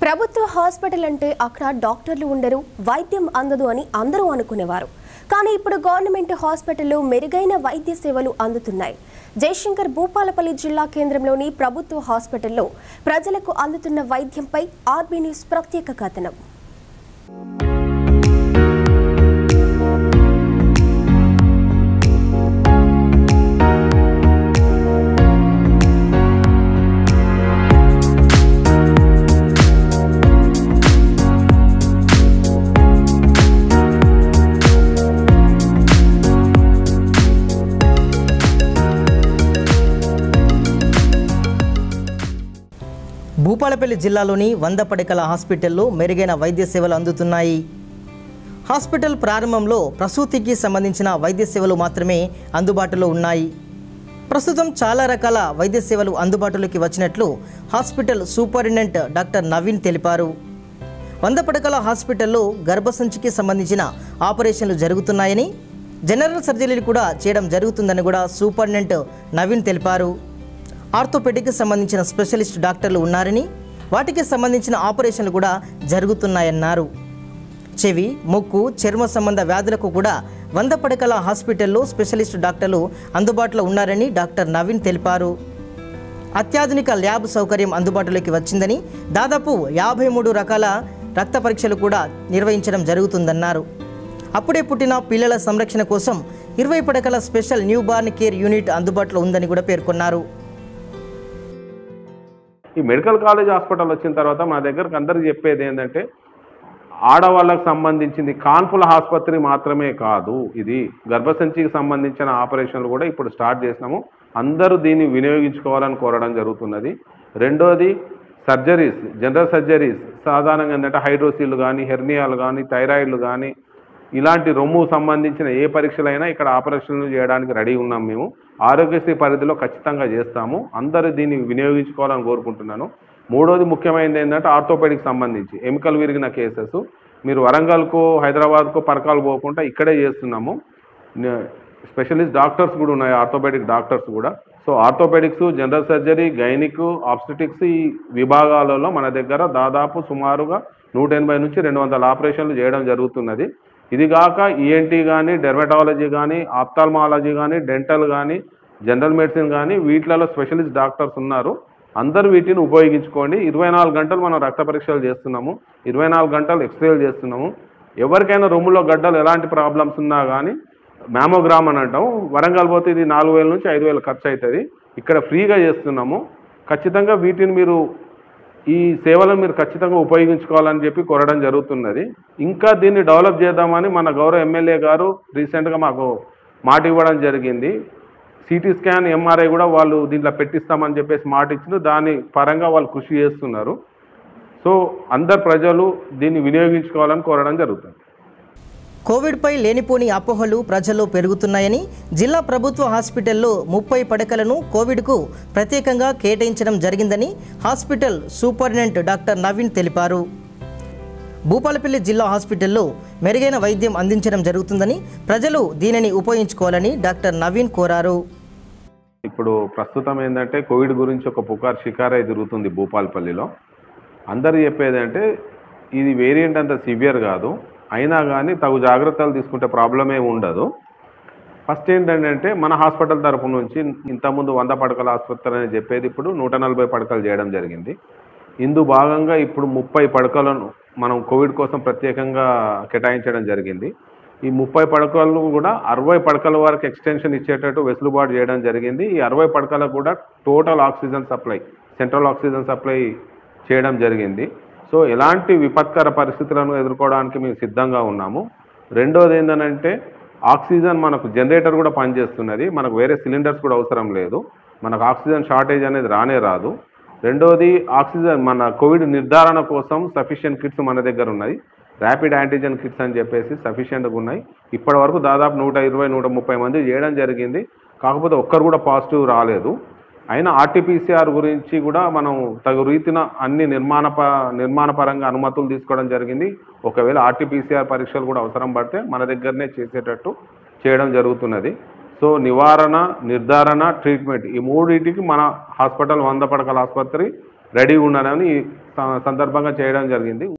ప్రభుత్వ హాస్పిటల్ అంటే అక్కడ డాక్టర్లు ఉండరు వైద్యం అందదు అని అందరూ అనుకునేవారు కానీ ఇప్పుడు గవర్నమెంట్ హాస్పిటల్లో మెరుగైన వైద్య సేవలు అందుతున్నాయి జయశంకర్ భూపాలపల్లి జిల్లా కేంద్రంలోని ప్రభుత్వ హాస్పిటల్లో ప్రజలకు అందుతున్న వైద్యంపై ఆర్బీ న్యూస్ ప్రత్యేక కథనం భూపాలపల్లి జిల్లాలోని వంద పడకల హాస్పిటల్లో మెరుగైన వైద్య సేవలు అందుతున్నాయి హాస్పిటల్ ప్రారంభంలో ప్రసూతికి సంబంధించిన వైద్య సేవలు మాత్రమే అందుబాటులో ఉన్నాయి ప్రస్తుతం చాలా రకాల వైద్య సేవలు అందుబాటులోకి వచ్చినట్లు హాస్పిటల్ సూపరింటెండెంట్ డాక్టర్ నవీన్ తెలిపారు వంద పడకల హాస్పిటల్లో గర్భసంచికి సంబంధించిన ఆపరేషన్లు జరుగుతున్నాయని జనరల్ సర్జరీలు కూడా చేయడం జరుగుతుందని కూడా సూపరింటెండెంట్ నవీన్ తెలిపారు ఆర్థోపెడిక్కి సంబంధించిన స్పెషలిస్ట్ డాక్టర్లు ఉన్నారని వాటికి సంబంధించిన ఆపరేషన్లు కూడా జరుగుతున్నాయన్నారు చెవి ముక్కు చర్మ సంబంధ వ్యాధులకు కూడా వంద పడకల హాస్పిటల్లో స్పెషలిస్ట్ డాక్టర్లు అందుబాటులో ఉన్నారని డాక్టర్ నవీన్ తెలిపారు అత్యాధునిక ల్యాబ్ సౌకర్యం అందుబాటులోకి వచ్చిందని దాదాపు యాభై మూడు రకాల రక్త పరీక్షలు కూడా నిర్వహించడం జరుగుతుందన్నారు అప్పుడే పుట్టిన పిల్లల సంరక్షణ కోసం ఇరవై పడకల special newborn care unit అందుబాటులో ఉందని కూడా పేర్కొన్నారు ఈ మెడికల్ కాలేజ్ హాస్పిటల్ వచ్చిన తర్వాత మన దగ్గరకు అందరికి చెప్పేది ఏంటంటే ఆడవాళ్ళకు సంబంధించింది కాన్పుల ఆసుపత్రి మాత్రమే కాదు ఇది గర్భసంచికి సంబంధించిన ఆపరేషన్లు కూడా ఇప్పుడు స్టార్ట్ చేసినాము అందరూ దీన్ని వినియోగించుకోవాలని కోరడం జరుగుతున్నది రెండోది సర్జరీస్ జనరల్ సర్జరీస్ సాధారణంగా ఏంటంటే హైడ్రోసీలు కానీ హెర్నియాలు కానీ థైరాయిడ్లు కానీ ఇలాంటి రొమ్ము సంబంధించిన ఏ పరీక్షలైనా ఇక్కడ ఆపరేషన్లు చేయడానికి రెడీ ఉన్నాం మేము ఆరోగ్యశ్రీ పరిధిలో ఖచ్చితంగా చేస్తాము అందరూ దీన్ని వినియోగించుకోవాలని కోరుకుంటున్నాను మూడోది ముఖ్యమైనది ఏంటంటే ఆర్థోపెడిక్ సంబంధించి ఎముకలు విరిగిన కేసెస్ మీరు వరంగల్కు హైదరాబాద్కు పరకాలు పోకుండా ఇక్కడే చేస్తున్నాము న- స్పెషలిస్ట్ డాక్టర్స్ కూడా ఉన్నాయి ఆర్థోపెడిక్ డాక్టర్స్ కూడా so orthopaedics general surgery gynaec obstetrics ఈ విభాగాలలో మన దగ్గర దాదాపు సుమారుగా నూట ఎనభై నుంచి రెండు వందల ఆపరేషన్లు చేయడం జరుగుతున్నది ఇది కాక ఈఎన్టీ కానీ డెర్మటాలజీ కానీ ఆప్థాల్మాలజీ కానీ డెంటల్ కానీ జనరల్ మెడిసిన్ కానీ వీటిలలో స్పెషలిస్ట్ డాక్టర్స్ ఉన్నారు అందరూ వీటిని ఉపయోగించుకోండి ఇరవై నాలుగు గంటలు మనం రక్త పరీక్షలు చేస్తున్నాము ఇరవై నాలుగు గంటలు ఎక్స్రేలు చేస్తున్నాము ఎవరికైనా రొమ్ములో గడ్డలు ఎలాంటి ప్రాబ్లమ్స్ ఉన్నా కానీ మ్యామోగ్రామ్ అని అంటాం వరంగల్ పోతే ఇది నాలుగు వేల నుంచి ఐదు వేలు ఖర్చు అవుతుంది ఇక్కడ ఫ్రీగా చేస్తున్నాము ఖచ్చితంగా వీటిని మీరు ఈ సేవలను మీరు ఖచ్చితంగా ఉపయోగించుకోవాలని చెప్పి కోరడం జరుగుతున్నది ఇంకా దీన్ని డెవలప్ చేద్దామని మన గౌరవ ఎమ్మెల్యే గారు రీసెంట్గా మాకు మాట ఇవ్వడం జరిగింది సిటీ స్కాన్ ఎంఆర్ఐ కూడా వాళ్ళు దీంట్లో పెట్టిస్తామని చెప్పేసి మాట ఇచ్చింది దాని పరంగా వాళ్ళు కృషి చేస్తున్నారు సో అందరు ప్రజలు దీన్ని వినియోగించుకోవాలని కోరడం జరుగుతుంది కోవిడ్పై లేనిపోని అపోహలు ప్రజల్లో పెరుగుతున్నాయని జిల్లా ప్రభుత్వ హాస్పిటల్లో ముప్పై పడకలను కోవిడ్కు ప్రత్యేకంగా కేటాయించడం జరిగిందని హాస్పిటల్ సూపరింటెండెంట్ డాక్టర్ నవీన్ తెలిపారు భూపాలపల్లి జిల్లా హాస్పిటల్లో మెరుగైన వైద్యం అందించడం జరుగుతుందని ప్రజలు దీనిని ఉపయోగించుకోవాలని డాక్టర్ నవీన్ కోరారు ఇప్పుడు ప్రస్తుతం ఏంటంటే కోవిడ్ గురించి ఒక పుకార్ షికారై తిరుగుతుంది భూపాలపల్లిలో అందరు చెప్పేది అంటే ఇది వేరియంట్ అంత సివియర్ కాదు అయినా కానీ తగు జాగ్రత్తలు తీసుకుంటే ప్రాబ్లం ఏమి ఉండదు ఫస్ట్ ఏంటంటే మన హాస్పిటల్ తరపు నుంచి ఇంతకుముందు వంద పడకల ఆసుపత్రి అని చెప్పేది ఇప్పుడు నూట నలభై పడకలు చేయడం జరిగింది ఇందు భాగంగా ఇప్పుడు ముప్పై పడకలను మనం కోవిడ్ కోసం ప్రత్యేకంగా కేటాయించడం జరిగింది ఈ ముప్పై పడకలు కూడా అరవై పడకల వరకు ఎక్స్టెన్షన్ ఇచ్చేటట్టు వెసులుబాటు చేయడం జరిగింది ఈ అరవై పడకలకు కూడా total oxygen supply central oxygen supply చేయడం జరిగింది సో ఎలాంటి విపత్కర పరిస్థితులను ఎదుర్కోవడానికి మేము సిద్ధంగా ఉన్నాము రెండోది ఏంటంటే ఆక్సిజన్ మనకు జనరేటర్ కూడా పనిచేస్తున్నది మనకు వేరే సిలిండర్స్ కూడా అవసరం లేదు మనకు ఆక్సిజన్ షార్టేజ్ అనేది రానే రాదు రెండోది ఆక్సిజన్ మన కోవిడ్ నిర్ధారణ కోసం సఫిషియెంట్ కిట్స్ మన దగ్గర ఉన్నాయి ర్యాపిడ్ యాంటీజెన్ కిట్స్ అని చెప్పేసి సఫిషియెంట్గా ఉన్నాయి ఇప్పటి వరకు దాదాపు నూట ఇరవై నూట ముప్పై మంది చేయడం జరిగింది కాకపోతే ఒక్కరు కూడా పాజిటివ్ రాలేదు అయినా ఆర్టీపీసీఆర్ గురించి కూడా మనం తగు రీతిన అన్ని నిర్మాణ ప నిర్మాణపరంగా అనుమతులు తీసుకోవడం జరిగింది ఒకవేళ ఆర్టీపీసీఆర్ పరీక్షలు కూడా అవసరం పడితే మన దగ్గరనే చేసేటట్టు చేయడం జరుగుతున్నది సో నివారణ నిర్ధారణ ట్రీట్మెంట్ ఈ మూడింటికి మన హాస్పిటల్ వంద పడకల ఆసుపత్రి రెడీ ఉన్నారని ఈ స- సందర్భంగా చేయడం జరిగింది